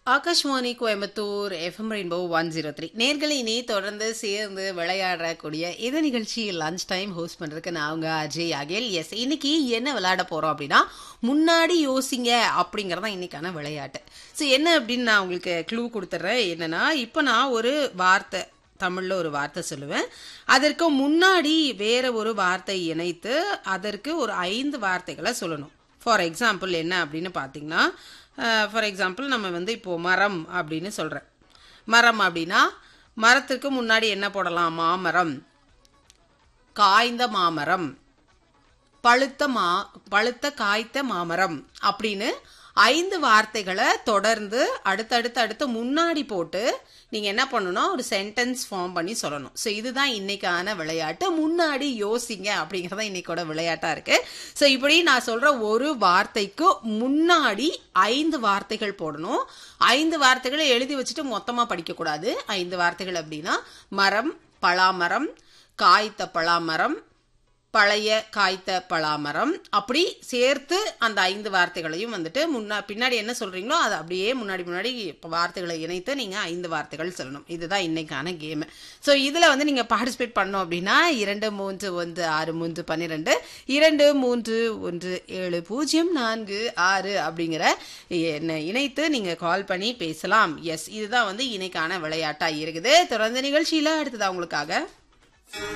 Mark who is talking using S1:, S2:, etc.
S1: Akashvani Coimbatore FM rainbow one zero three நேர்களை இனி தொடர்ந்து சேர்ந்து விளையாடக்கூடிய இது நிகழ்ச்சி லஞ்ச் டைம் ஹோஸ்ட் பண்றதுக்கு நான் உங்க அஜய் அகேல் எஸ் இன்னைக்கு என்ன விளையாட போறோம் அப்படின்னா முன்னாடி யோசிங்க அப்படிங்கறதான் இன்னைக்கான விளையாட்டு ஸோ என்ன அப்படின்னு நான் உங்களுக்கு க்ளூ கொடுத்துட்றேன் என்னன்னா இப்போ நான் ஒரு வார்த்தை தமிழ்ல ஒரு வார்த்தை சொல்லுவேன் அதற்கு முன்னாடி வேற ஒரு வார்த்தை இணைத்து அதற்கு ஒரு ஐந்து வார்த்தைகளை சொல்லணும் ஃபார் எக்ஸாம்பிள் என்ன அப்படின்னு பார்த்தீங்கன்னா ஃபார் எக்ஸாம்பிள் நம்ம வந்து இப்போ மரம் அப்படின்னு சொல்கிறேன் மரம் அப்படின்னா மரத்துக்கு முன்னாடி என்ன போடலாம் மாமரம் காய்ந்த மாமரம் பழுத்த மா பழுத்த காய்த்த மாமரம் அப்படின்னு ஐந்து வார்த்தைகளை தொடர்ந்து அடுத்தடுத்து அடுத்து முன்னாடி போட்டு நீங்கள் என்ன பண்ணணும் ஒரு சென்டென்ஸ் ஃபார்ம் பண்ணி சொல்லணும் ஸோ இதுதான் இன்னைக்கான விளையாட்டு முன்னாடி யோசிங்க அப்படிங்கிறத இன்னைக்கோட விளையாட்டாக இருக்கு ஸோ இப்படி நான் சொல்கிற ஒரு வார்த்தைக்கு முன்னாடி ஐந்து வார்த்தைகள் போடணும் ஐந்து வார்த்தைகளை எழுதி வச்சுட்டு மொத்தமாக படிக்கக்கூடாது ஐந்து வார்த்தைகள் அப்படின்னா மரம் பலாமரம் காய்த்த பலாமரம் பழைய காய்த்த பலாமரம் அப்படி சேர்த்து அந்த ஐந்து வார்த்தைகளையும் வந்துட்டு முன்னா பின்னாடி என்ன சொல்றீங்களோ அதை அப்படியே முன்னாடி முன்னாடி வார்த்தைகளை இணைத்து நீங்க ஐந்து வார்த்தைகள் சொல்லணும் இதுதான் இன்னைக்கான கேம் ஸோ இதுல வந்து நீங்க பார்ட்டிசிபேட் பண்ணோம் அப்படின்னா இரண்டு மூன்று ஒன்று ஆறு மூன்று பன்னிரெண்டு இரண்டு மூன்று ஒன்று ஏழு பூஜ்ஜியம் நான்கு ஆறு அப்படிங்கிற என்ன இணைத்து நீங்க கால் பண்ணி பேசலாம் எஸ் இதுதான் வந்து இன்னைக்கான விளையாட்டா இருக்குது தொடர்ந்து நிகழ்ச்சியில அடுத்ததா உங்களுக்காக